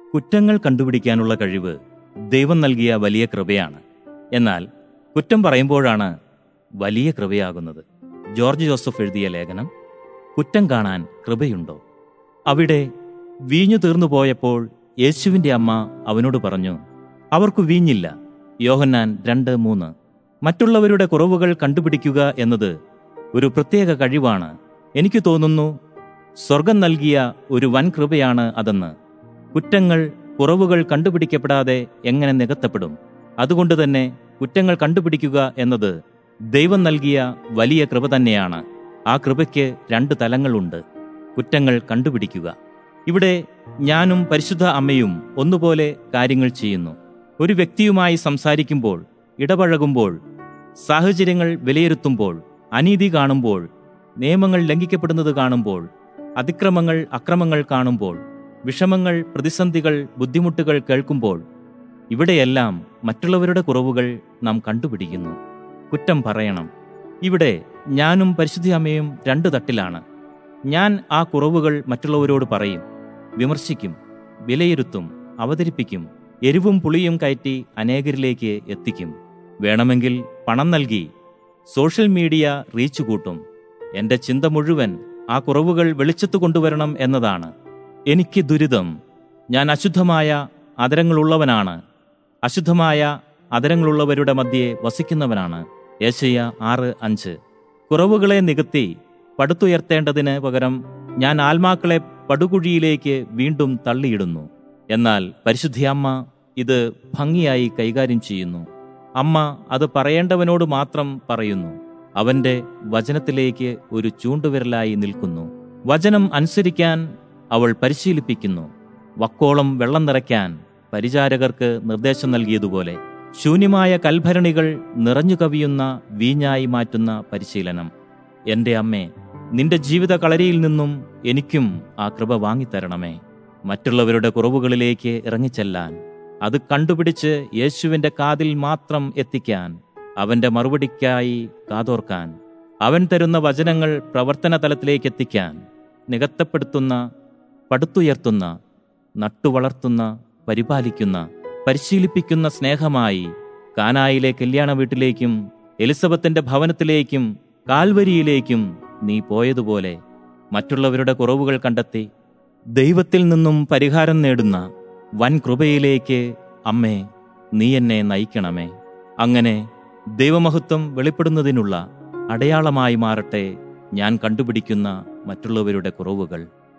കുറ്റങ്ങൾ കണ്ടുപിടിക്കാനുള്ള കഴിവ് ദൈവം നൽകിയ വലിയ കൃപയാണ് എന്നാൽ കുറ്റം പറയുമ്പോഴാണ് വലിയ കൃപയാകുന്നത് ജോർജ് ജോസഫ് എഴുതിയ ലേഖനം കുറ്റം കാണാൻ കൃപയുണ്ടോ അവിടെ വീഞ്ഞു തീർന്നു പോയപ്പോൾ യേശുവിന്റെ അമ്മ അവനോട് പറഞ്ഞു അവർക്കു വീഞ്ഞില്ല യോഹന്നാൻ രണ്ട് മൂന്ന് മറ്റുള്ളവരുടെ കുറവുകൾ കണ്ടുപിടിക്കുക എന്നത് ഒരു പ്രത്യേക കഴിവാണ് എനിക്ക് തോന്നുന്നു സ്വർഗം നൽകിയ ഒരു വൻ കൃപയാണ് അതെന്ന് കുറ്റങ്ങൾ കുറവുകൾ കണ്ടുപിടിക്കപ്പെടാതെ എങ്ങനെ നികത്തപ്പെടും അതുകൊണ്ട് തന്നെ കുറ്റങ്ങൾ കണ്ടുപിടിക്കുക എന്നത് ദൈവം നൽകിയ വലിയ കൃപ തന്നെയാണ് ആ കൃപയ്ക്ക് രണ്ട് തലങ്ങളുണ്ട് കുറ്റങ്ങൾ കണ്ടുപിടിക്കുക ഇവിടെ ഞാനും പരിശുദ്ധ അമ്മയും ഒന്നുപോലെ കാര്യങ്ങൾ ചെയ്യുന്നു ഒരു വ്യക്തിയുമായി സംസാരിക്കുമ്പോൾ ഇടപഴകുമ്പോൾ സാഹചര്യങ്ങൾ വിലയിരുത്തുമ്പോൾ അനീതി കാണുമ്പോൾ നിയമങ്ങൾ ലംഘിക്കപ്പെടുന്നത് കാണുമ്പോൾ അതിക്രമങ്ങൾ അക്രമങ്ങൾ കാണുമ്പോൾ വിഷമങ്ങൾ പ്രതിസന്ധികൾ ബുദ്ധിമുട്ടുകൾ കേൾക്കുമ്പോൾ ഇവിടെയെല്ലാം മറ്റുള്ളവരുടെ കുറവുകൾ നാം കണ്ടുപിടിക്കുന്നു കുറ്റം പറയണം ഇവിടെ ഞാനും പരിശുദ്ധി അമ്മയും രണ്ടു തട്ടിലാണ് ഞാൻ ആ കുറവുകൾ മറ്റുള്ളവരോട് പറയും വിമർശിക്കും വിലയിരുത്തും അവതരിപ്പിക്കും എരിവും പുളിയും കയറ്റി അനേകരിലേക്ക് എത്തിക്കും വേണമെങ്കിൽ പണം നൽകി സോഷ്യൽ മീഡിയ റീച്ച് കൂട്ടും എന്റെ ചിന്ത മുഴുവൻ ആ കുറവുകൾ വെളിച്ചത്തു കൊണ്ടുവരണം എന്നതാണ് എനിക്ക് ദുരിതം ഞാൻ അശുദ്ധമായ അതരങ്ങളുള്ളവനാണ് അശുദ്ധമായ അതരങ്ങളുള്ളവരുടെ മധ്യേ വസിക്കുന്നവനാണ് യേശയ്യ ആറ് അഞ്ച് കുറവുകളെ നികത്തി പടുത്തുയർത്തേണ്ടതിന് പകരം ഞാൻ ആത്മാക്കളെ പടുകുഴിയിലേക്ക് വീണ്ടും തള്ളിയിടുന്നു എന്നാൽ പരിശുദ്ധിയമ്മ ഇത് ഭംഗിയായി കൈകാര്യം ചെയ്യുന്നു അമ്മ അത് പറയേണ്ടവനോട് മാത്രം പറയുന്നു അവന്റെ വചനത്തിലേക്ക് ഒരു ചൂണ്ടുവിരലായി നിൽക്കുന്നു വചനം അനുസരിക്കാൻ അവൾ പരിശീലിപ്പിക്കുന്നു വക്കോളം വെള്ളം നിറയ്ക്കാൻ പരിചാരകർക്ക് നിർദ്ദേശം നൽകിയതുപോലെ ശൂന്യമായ കൽഭരണികൾ നിറഞ്ഞു കവിയുന്ന വീഞ്ഞായി മാറ്റുന്ന പരിശീലനം എന്റെ അമ്മേ നിന്റെ ജീവിത കളരിയിൽ നിന്നും എനിക്കും ആ കൃപ വാങ്ങിത്തരണമേ മറ്റുള്ളവരുടെ കുറവുകളിലേക്ക് ഇറങ്ങിച്ചെല്ലാൻ അത് കണ്ടുപിടിച്ച് യേശുവിന്റെ കാതിൽ മാത്രം എത്തിക്കാൻ അവന്റെ മറുപടിക്കായി കാതോർക്കാൻ അവൻ തരുന്ന വചനങ്ങൾ പ്രവർത്തന തലത്തിലേക്ക് എത്തിക്കാൻ നികത്തപ്പെടുത്തുന്ന പടുത്തുയർത്തുന്ന നട്ടുവളർത്തുന്ന പരിപാലിക്കുന്ന പരിശീലിപ്പിക്കുന്ന സ്നേഹമായി കാനായിലെ കല്യാണ വീട്ടിലേക്കും എലിസബത്തിന്റെ ഭവനത്തിലേക്കും കാൽവരിയിലേക്കും നീ പോയതുപോലെ മറ്റുള്ളവരുടെ കുറവുകൾ കണ്ടെത്തി ദൈവത്തിൽ നിന്നും പരിഹാരം നേടുന്ന വൻ കൃപയിലേക്ക് അമ്മേ നീ എന്നെ നയിക്കണമേ അങ്ങനെ ദൈവമഹത്വം വെളിപ്പെടുന്നതിനുള്ള അടയാളമായി മാറട്ടെ ഞാൻ കണ്ടുപിടിക്കുന്ന മറ്റുള്ളവരുടെ കുറവുകൾ